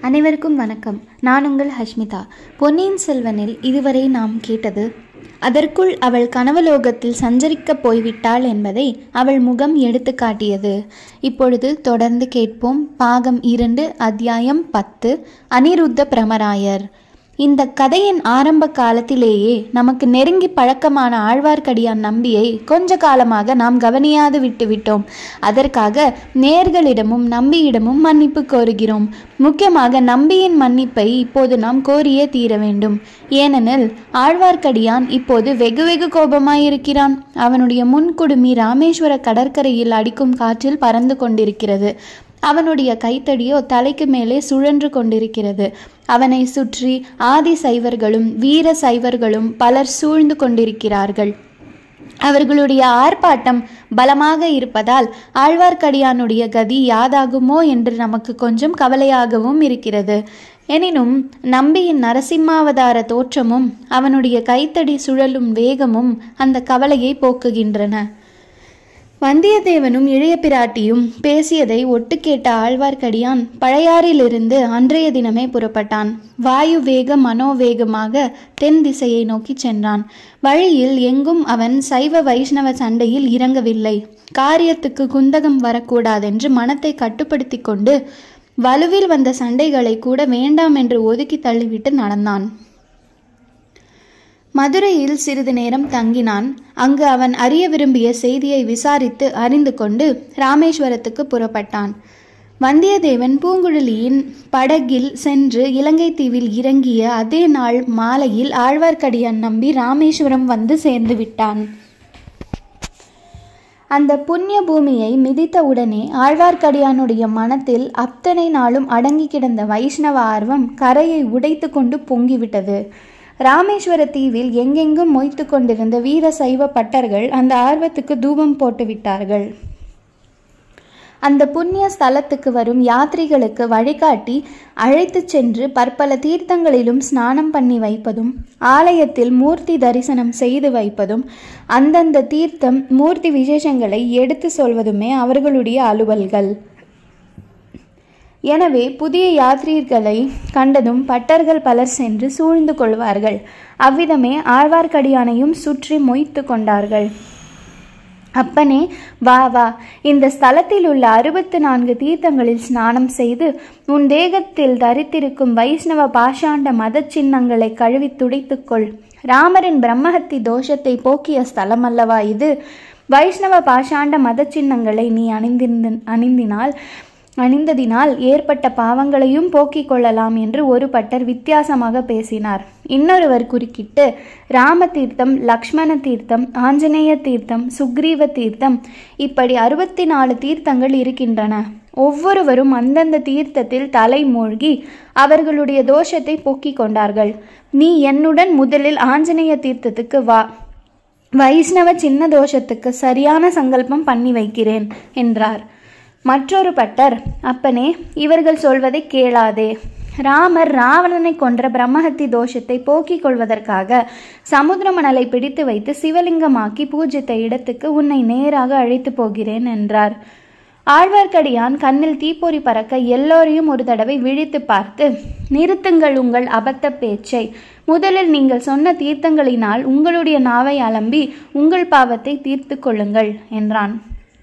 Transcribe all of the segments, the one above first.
அனைவருக்கும் வணக்கம் நான் உங்கள் ஹஷ்மிதா பொன்னியின் செல்வனில் இதுவரை நாம் கேட்டது அதற்குள் அவள் கனவலோகத்தில் சஞ்சரிக்கப் போய்விட்டாள் என்பதை அவள் முகம் எடுத்து காட்டியது இப்பொழுது தொடர்ந்து கேட்போம் பாகம் இரண்டு அத்தியாயம் பத்து அனிருத்த பிரமராயர் இந்த கதையின் ஆரம்ப காலத்திலேயே நமக்கு நெருங்கி பழக்கமான ஆழ்வார்க்கடியான் நம்பியை கொஞ்ச காலமாக நாம் கவனியாது விட்டுவிட்டோம் அதற்காக நேர்களிடமும் நம்பியிடமும் மன்னிப்பு கோருகிறோம் முக்கியமாக நம்பியின் மன்னிப்பை இப்போது நாம் கோரியே தீர வேண்டும் ஏனெனில் ஆழ்வார்க்கடியான் இப்போது வெகு வெகு கோபமாயிருக்கிறான் அவனுடைய முன்குடுமி ராமேஸ்வர கடற்கரையில் அடிக்கும் காற்றில் பறந்து கொண்டிருக்கிறது அவனுடைய கைத்தடியோ தலைக்கு மேலே சுழன்று கொண்டிருக்கிறது அவனை சுற்றி ஆதி சைவர்களும் வீர சைவர்களும் பலர் சூழ்ந்து கொண்டிருக்கிறார்கள் அவர்களுடைய ஆர்ப்பாட்டம் பலமாக இருப்பதால் ஆழ்வார்க்கடியானுடைய கதி யாதாகுமோ என்று நமக்கு கொஞ்சம் கவலையாகவும் இருக்கிறது எனினும் நம்பியின் நரசிம்மாவதார தோற்றமும் அவனுடைய கைத்தடி சுழலும் வேகமும் அந்த கவலையை போக்குகின்றன வந்தியத்தேவனும் இளைய பிராட்டியும் பேசியதை ஒட்டு கேட்ட ஆழ்வார்க்கடியான் பழையாறிலிருந்து அன்றைய தினமே புறப்பட்டான் வாயு வேக மனோவேகமாக தென் திசையை நோக்கி சென்றான் வழியில் எங்கும் அவன் சைவ வைஷ்ணவ சண்டையில் இறங்கவில்லை காரியத்துக்கு குந்தகம் வரக்கூடாதென்று மனத்தை கட்டுப்படுத்தி கொண்டு வலுவில் வந்த சண்டைகளை கூட வேண்டாம் என்று ஒதுக்கி தள்ளிவிட்டு நடந்தான் மதுரையில் சிறிது நேரம் தங்கினான் அங்கு அவன் அறிய விரும்பிய செய்தியை விசாரித்து அறிந்து கொண்டு ராமேஸ்வரத்துக்கு புறப்பட்டான் வந்தியத்தேவன் பூங்குழலியின் படகில் சென்று இலங்கை தீவில் இறங்கிய அதே நாள் மாலையில் ஆழ்வார்க்கடியான் நம்பி ராமேஸ்வரம் வந்து சேர்ந்து விட்டான் அந்த புண்ணிய பூமியை மிதித்த உடனே ஆழ்வார்க்கடியானுடைய மனத்தில் அத்தனை நாளும் அடங்கி கிடந்த வைஷ்ணவ ஆர்வம் கரையை உடைத்து கொண்டு பொங்கிவிட்டது ராமேஸ்வர தீவில் எங்கெங்கும் மொய்த்து கொண்டிருந்த வீர சைவ பட்டர்கள் அந்த ஆர்வத்துக்கு தூபம் போட்டு விட்டார்கள் அந்த புண்ணிய ஸ்தலத்துக்கு வரும் யாத்ரிகளுக்கு வழிகாட்டி அழைத்துச் சென்று பற்பல தீர்த்தங்களிலும் ஸ்நானம் பண்ணி வைப்பதும் ஆலயத்தில் மூர்த்தி தரிசனம் செய்து வைப்பதும் அந்தந்த தீர்த்தம் மூர்த்தி விசேஷங்களை எடுத்து சொல்வதுமே அவர்களுடைய அலுவல்கள் எனவே புதிய யாத்ரீர்களை கண்டதும் பட்டர்கள் பலர் சென்று சூழ்ந்து கொள்வார்கள் அவ்விதமே ஆழ்வார்க்கடியானையும் சுற்றி மொய்த்து கொண்டார்கள் அப்பனே வா வா இந்த ஸ்தலத்தில் உள்ள அறுபத்து நான்கு தீர்த்தங்களில் ஸ்நானம் செய்து உன் தேகத்தில் தரித்திருக்கும் வைஷ்ணவ பாஷாண்ட மத சின்னங்களை கழுவி துடைத்துக்கொள் ராமரின் பிரம்மஹத்தி தோஷத்தை போக்கிய ஸ்தலம் அல்லவா இது வைஷ்ணவ பாஷாண்ட மத சின்னங்களை நீ அணிந்திருந்த அணிந்தினால் அணிந்ததினால் ஏற்பட்ட பாவங்களையும் போக்கிக் கொள்ளலாம் என்று ஒரு பட்டர் வித்தியாசமாக பேசினார் இன்னொருவர் குறுக்கிட்டு ராம தீர்த்தம் லக்ஷ்மண தீர்த்தம் ஆஞ்சநேய தீர்த்தம் சுக்ரீவ தீர்த்தம் இப்படி அறுபத்தி நாலு தீர்த்தங்கள் இருக்கின்றன ஒவ்வொருவரும் அந்தந்த தீர்த்தத்தில் தலை மூழ்கி அவர்களுடைய தோஷத்தை போக்கிக் கொண்டார்கள் நீ என்னுடன் முதலில் ஆஞ்சநேய தீர்த்தத்துக்கு வா வைஷ்ணவ சின்ன தோஷத்துக்கு சரியான சங்கல்பம் பண்ணி வைக்கிறேன் என்றார் மற்றொரு பட்டர் அப்பனே இவர்கள் சொல்வதை கேளாதே ராமர் ராவணனை கொன்ற பிரம்மஹத்தி தோஷத்தை போக்கிக் கொள்வதற்காக சமுத்திர மணலை பிடித்து வைத்து சிவலிங்கமாக்கி பூஜித்த இடத்துக்கு உன்னை நேராக அழைத்து போகிறேன் என்றார் ஆழ்வார்க்கடியான் கண்ணில் தீப்பொறி பறக்க எல்லோரையும் ஒரு தடவை விழித்து பார்த்து நிறுத்துங்கள் உங்கள் அபத்த பேச்சை முதலில் நீங்கள் சொன்ன தீர்த்தங்களினால் உங்களுடைய நாவை அலம்பி உங்கள் பாவத்தை தீர்த்து கொள்ளுங்கள் என்றான்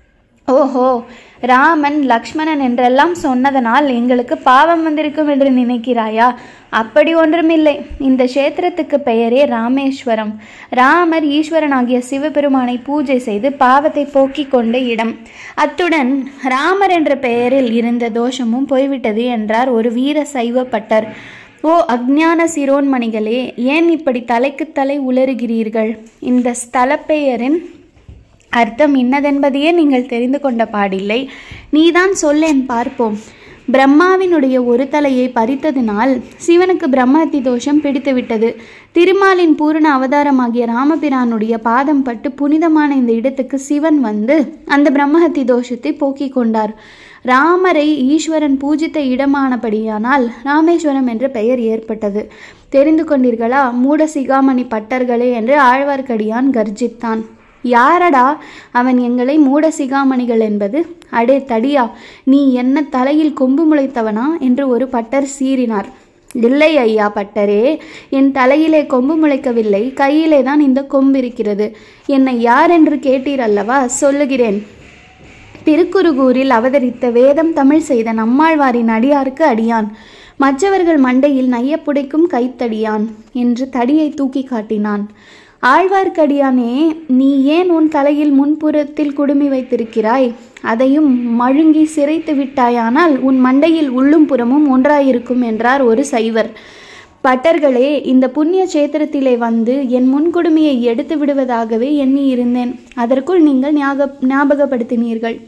ஓஹோ ராமன் லக்ஷ்மணன் என்றெல்லாம் சொன்னதனால் எங்களுக்கு பாவம் வந்திருக்கும் என்று நினைக்கிறாயா அப்படி ஒன்றுமில்லை இந்த கஷேத்திரத்துக்கு பெயரே ராமேஸ்வரம் ராமர் ஈஸ்வரன் ஆகிய சிவபெருமானை பூஜை செய்து பாவத்தை போக்கிக் கொண்ட இடம் அத்துடன் ராமர் என்ற பெயரில் இருந்த தோஷமும் போய்விட்டது என்றார் ஒரு வீர சைவப்பட்டர் ஓ அக்ஞான சிரோன்மணிகளே ஏன் இப்படி தலைக்கு தலை உளறுகிறீர்கள் இந்த ஸ்தல பெயரின் அர்த்தம் இன்னதென்பதையே நீங்கள் தெரிந்து கொண்ட பாடில்லை நீதான் சொல்லேன் பார்ப்போம் பிரம்மாவினுடைய ஒரு தலையை பறித்ததினால் சிவனுக்கு பிரம்மஹத்தி தோஷம் பிடித்துவிட்டது திருமாலின் பூரண அவதாரமாகிய ராமபிரானுடைய பாதம் பட்டு புனிதமான இந்த இடத்துக்கு சிவன் வந்து அந்த பிரம்மஹத்தி தோஷத்தை போக்கிக் கொண்டார் ராமரை ஈஸ்வரன் பூஜித்த இடமானபடியானால் ராமேஸ்வரம் என்ற பெயர் ஏற்பட்டது தெரிந்து கொண்டீர்களா மூட சிகாமணி பட்டர்களே என்று ஆழ்வார்க்கடியான் கர்ஜித்தான் யாரடா அவன் எங்களை மூட சிகாமணிகள் என்பது அடே தடியா நீ என்ன தலையில் கொம்பு முளைத்தவனா என்று ஒரு பட்டர் சீறினார் இல்லை ஐயா பட்டரே என் தலையிலே கொம்பு முளைக்கவில்லை கையிலே தான் இந்த கொம்பு இருக்கிறது என்னை யார் என்று கேட்டீர் அல்லவா சொல்லுகிறேன் திருக்குறுகூரில் அவதரித்த வேதம் தமிழ் செய்த நம்மாழ்வாரின் அடியாருக்கு அடியான் மற்றவர்கள் மண்டையில் நையப்புடைக்கும் கைத்தடியான் என்று தடியை தூக்கி காட்டினான் ஆழ்வார்க்கடியானே நீ ஏன் உன் தலையில் முன்புறத்தில் குடுமி வைத்திருக்கிறாய் அதையும் மழுங்கி சிரைத்து விட்டாயானால் உன் மண்டையில் உள்ளும் புறமும் ஒன்றாயிருக்கும் என்றார் ஒரு சைவர் பட்டர்களே இந்த புண்ணிய சேத்திரத்திலே வந்து என் முன்குடுமையை எடுத்து விடுவதாகவே எண்ணி இருந்தேன் அதற்குள் நீங்கள் ஞாபக ஞாபகப்படுத்தினீர்கள்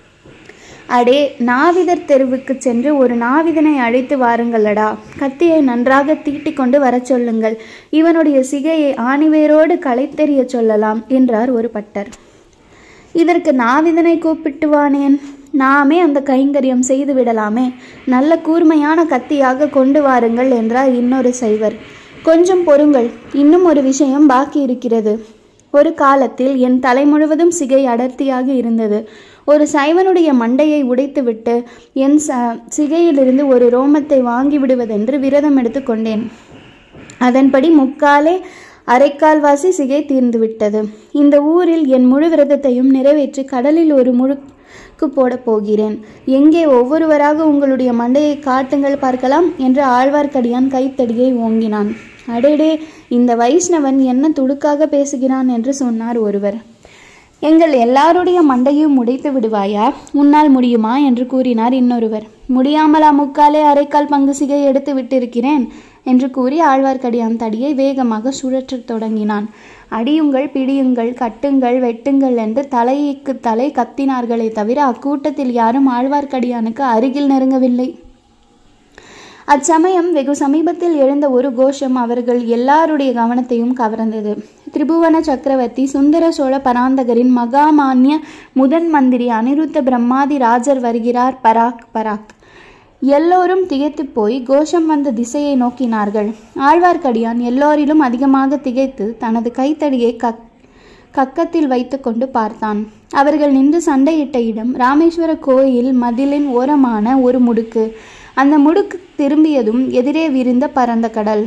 அடே நாவிதர் தெருவுக்கு சென்று ஒரு நாவிதனை அழைத்து வாருங்களடா கத்தியை நன்றாக தீட்டிக் கொண்டு வரச் சொல்லுங்கள் இவனுடைய சிகையை ஆணிவேரோடு களைத்தெறிய சொல்லலாம் என்றார் ஒரு பட்டர் இதற்கு நாவிதனை கூப்பிட்டு வானேன் நாமே அந்த கைங்கரியம் செய்து விடலாமே நல்ல கூர்மையான கத்தியாக கொண்டு வாருங்கள் என்றார் இன்னொரு சைவர் கொஞ்சம் பொறுங்கள் இன்னும் ஒரு விஷயம் பாக்கி இருக்கிறது ஒரு காலத்தில் என் தலை முழுவதும் சிகை அடர்த்தியாக இருந்தது ஒரு சைவனுடைய மண்டையை உடைத்துவிட்டு என் ச சிகையிலிருந்து ஒரு ரோமத்தை வாங்கி விடுவதென்று விரதம் எடுத்துக்கொண்டேன் அதன்படி முக்காலே அரைக்கால்வாசி சிகை தீர்ந்துவிட்டது இந்த ஊரில் என் முழு விரதத்தையும் நிறைவேற்றி கடலில் ஒரு முழுக்கு போடப் போகிறேன் எங்கே ஒவ்வொருவராக உங்களுடைய மண்டையை காட்டுங்கள் பார்க்கலாம் என்று ஆழ்வார்க்கடியான் கைத்தடியை ஓங்கினான் அடேடே இந்த வைஷ்ணவன் என்ன துடுக்காக பேசுகிறான் என்று சொன்னார் ஒருவர் எங்கள் எல்லாருடைய மண்டையும் உடைத்து விடுவாயா உன்னால் முடியுமா என்று கூறினார் இன்னொருவர் முடியாமலா முக்காலே அரைக்கால் பங்கு சிகை எடுத்து விட்டிருக்கிறேன் என்று கூறி ஆழ்வார்க்கடியான் தடியை வேகமாக சுழற்றத் தொடங்கினான் அடியுங்கள் பிடியுங்கள் கட்டுங்கள் வெட்டுங்கள் என்று தலைக்கு தலை கத்தினார்களே தவிர அக்கூட்டத்தில் யாரும் ஆழ்வார்க்கடியானுக்கு அருகில் நெருங்கவில்லை அச்சமயம் வெகு சமீபத்தில் எழுந்த ஒரு கோஷம் அவர்கள் எல்லாருடைய கவனத்தையும் கவர்ந்தது திரிபுவன சக்கரவர்த்தி சுந்தர சோழ பராந்தகரின் மகாமான்ய முதன் மந்திரி அனிருத்த பிரம்மாதி ராஜர் வருகிறார் பராக் பராக் எல்லோரும் திகைத்து போய் கோஷம் வந்த திசையை நோக்கினார்கள் ஆழ்வார்க்கடியான் எல்லோரிலும் அதிகமாக திகைத்து தனது கைத்தடியை கக் கக்கத்தில் வைத்துக்கொண்டு பார்த்தான் அவர்கள் நின்று சண்டையிட்ட இடம் ராமேஸ்வர கோயில் மதிலின் ஓரமான ஒரு முடுக்கு அந்த முடுக்கு திரும்பியதும் எதிரே விரிந்த பரந்த கடல்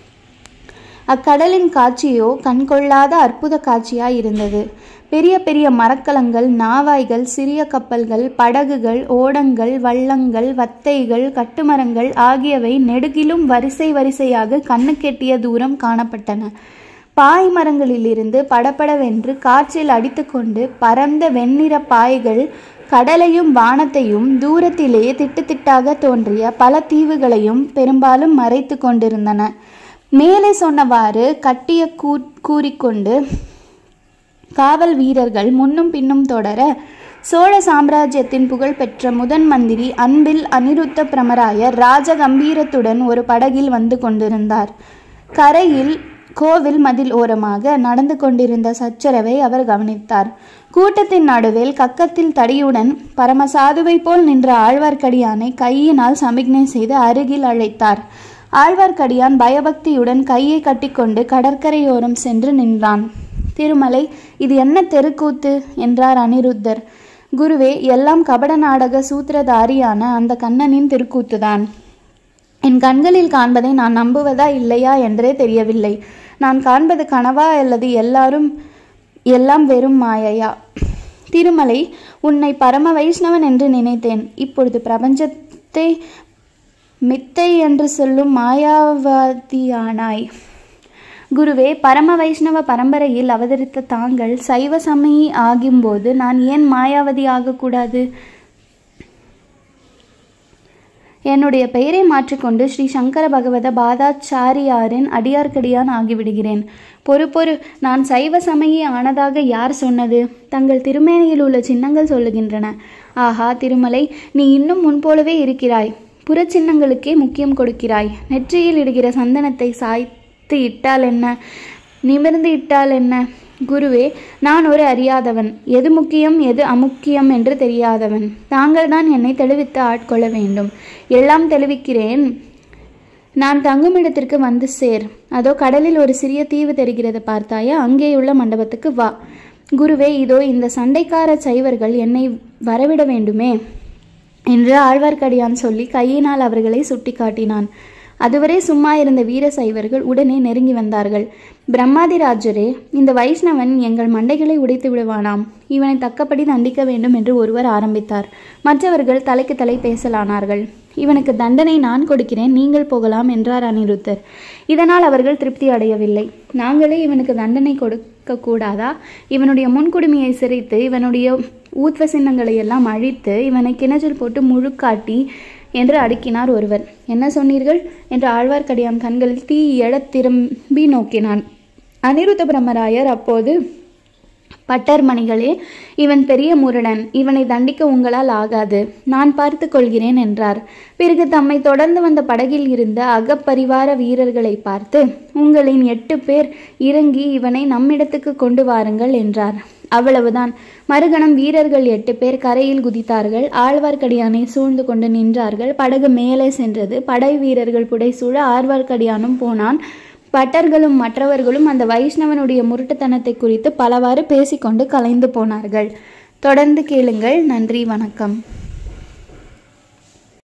அக்கடலின் காட்சியோ கண்கொள்ளாத அற்புத காட்சியாய் இருந்தது பெரிய பெரிய மரக்கலங்கள் நாவாய்கள் சிறிய கப்பல்கள் படகுகள் ஓடங்கள் வள்ளங்கள் வத்தைகள் கட்டுமரங்கள் ஆகியவை நெடுகிலும் வரிசை வரிசையாக கண்ணுக்கெட்டிய தூரம் காணப்பட்டன பாய் மரங்களிலிருந்து படபடவென்று காற்றில் அடித்துக்கொண்டு பரந்த வெண்ணிற பாய்கள் கடலையும் வானத்தையும் தூரத்திலேயே திட்டுத்திட்டாக தோன்றிய பல தீவுகளையும் பெரும்பாலும் மறைத்து கொண்டிருந்தன மேலே சொன்னவாறு கட்டிய கூ கூறிக்கொண்டு காவல் வீரர்கள் முன்னும் பின்னும் தொடர சோழ சாம்ராஜ்யத்தின் புகழ்பெற்ற முதன் மந்திரி அன்பில் அனிருத்த பிரமராயர் ராஜ கம்பீரத்துடன் ஒரு படகில் வந்து கொண்டிருந்தார் கரையில் கோவில் மதில் ஓரமாக நடந்து கொண்டிருந்த சச்சரவை அவர் கவனித்தார் கூட்டத்தின் நடுவில் கக்கத்தில் தடியுடன் பரமசாதுவை போல் நின்ற ஆழ்வார்க்கடியானை கையினால் சமிக்ஞை செய்து அருகில் அழைத்தார் ஆழ்வார்க்கடியான் பயபக்தியுடன் கையை கட்டிக்கொண்டு கடற்கரையோரம் சென்று நின்றான் திருமலை இது என்ன தெருக்கூத்து என்றார் அனிருத்தர் குருவே எல்லாம் கபட நாடக சூத்திரதாரியான அந்த கண்ணனின் திருக்கூத்துதான் என் கண்களில் காண்பதை நான் நம்புவதா இல்லையா என்றே தெரியவில்லை நான் காண்பது கனவா அல்லது எல்லாரும் எல்லாம் வெறும் மாயையா திருமலை உன்னை பரம வைஷ்ணவன் என்று நினைத்தேன் இப்பொழுது பிரபஞ்சத்தை மித்தை என்று சொல்லும் மாயாவாதியானாய் குருவே பரம வைஷ்ணவ பரம்பரையில் அவதரித்த தாங்கள் சைவ சமயி ஆகும்போது நான் ஏன் மாயாவதி ஆகக்கூடாது என்னுடைய பெயரை மாற்றிக்கொண்டு ஸ்ரீ சங்கர பகவத பாதாச்சாரியாரின் அடியார்க்கடியான் ஆகிவிடுகிறேன் பொறு பொறு நான் சைவ சமயி ஆனதாக யார் சொன்னது தங்கள் திருமேனியில் உள்ள சின்னங்கள் சொல்லுகின்றன ஆஹா திருமலை நீ இன்னும் முன்போலவே இருக்கிறாய் புறச்சின்னங்களுக்கே முக்கியம் கொடுக்கிறாய் நெற்றியில் இடுகிற சந்தனத்தை சாய்த்து இட்டால் என்ன நிமிர்ந்து இட்டால் என்ன குருவே நான் ஒரு அறியாதவன் எது முக்கியம் எது அமுக்கியம் என்று தெரியாதவன் தாங்கள் தான் என்னை தெளிவித்து ஆட்கொள்ள வேண்டும் எல்லாம் தெளிவிக்கிறேன் நான் தங்கும் இடத்திற்கு வந்து சேர் அதோ கடலில் ஒரு சிறிய தீவு தெரிகிறது பார்த்தாயா அங்கேயுள்ள மண்டபத்துக்கு வா குருவே இதோ இந்த சண்டைக்கார சைவர்கள் என்னை வரவிட வேண்டுமே என்று ஆழ்வார்க்கடியான் சொல்லி கையினால் அவர்களை சுட்டிக்காட்டினான் அதுவரை சும்மா இருந்த வீர சைவர்கள் உடனே நெருங்கி வந்தார்கள் பிரம்மாதிராஜரே இந்த வைஷ்ணவன் எங்கள் மண்டைகளை உடைத்து விடுவானாம் இவனை தக்கபடி தண்டிக்க வேண்டும் என்று ஒருவர் ஆரம்பித்தார் மற்றவர்கள் தலைக்கு தலை பேசலானார்கள் இவனுக்கு தண்டனை நான் கொடுக்கிறேன் நீங்கள் போகலாம் என்றார் அனிருத்தர் இதனால் அவர்கள் திருப்தி அடையவில்லை நாங்களே இவனுக்கு தண்டனை கொடுக்க கூடாதா இவனுடைய முன்குடுமையை சிரித்து இவனுடைய ஊத்வ சின்னங்களை எல்லாம் அழித்து இவனை கிணற்றில் போட்டு முழுக்காட்டி என்று அடுக்கினார் ஒருவர் என்ன சொன்னீர்கள் என்று ஆழ்வார்க்கடியான் கண்களில் தீ எழத் திரும்பி நோக்கினான் அனிருத்த பிரம்மராயர் அப்போது பட்டர்மணிகளே இவன் பெரிய முரடன் இவனை தண்டிக்க உங்களால் ஆகாது நான் பார்த்து கொள்கிறேன் என்றார் பிறகு தம்மை தொடர்ந்து வந்த படகில் இருந்த அகப்பரிவார வீரர்களை பார்த்து உங்களின் எட்டு பேர் இறங்கி இவனை நம்மிடத்துக்கு கொண்டு வாருங்கள் என்றார் அவ்வளவுதான் மறுகணம் வீரர்கள் எட்டு பேர் கரையில் குதித்தார்கள் ஆழ்வார்க்கடியானை சூழ்ந்து கொண்டு நின்றார்கள் படகு மேலே சென்றது படை வீரர்கள் புடைசூழ ஆழ்வார்க்கடியானும் போனான் பட்டர்களும் மற்றவர்களும் அந்த வைஷ்ணவனுடைய முரட்டுத்தனத்தை குறித்து பலவாறு பேசிக்கொண்டு கலைந்து போனார்கள் தொடர்ந்து கேளுங்கள் நன்றி வணக்கம்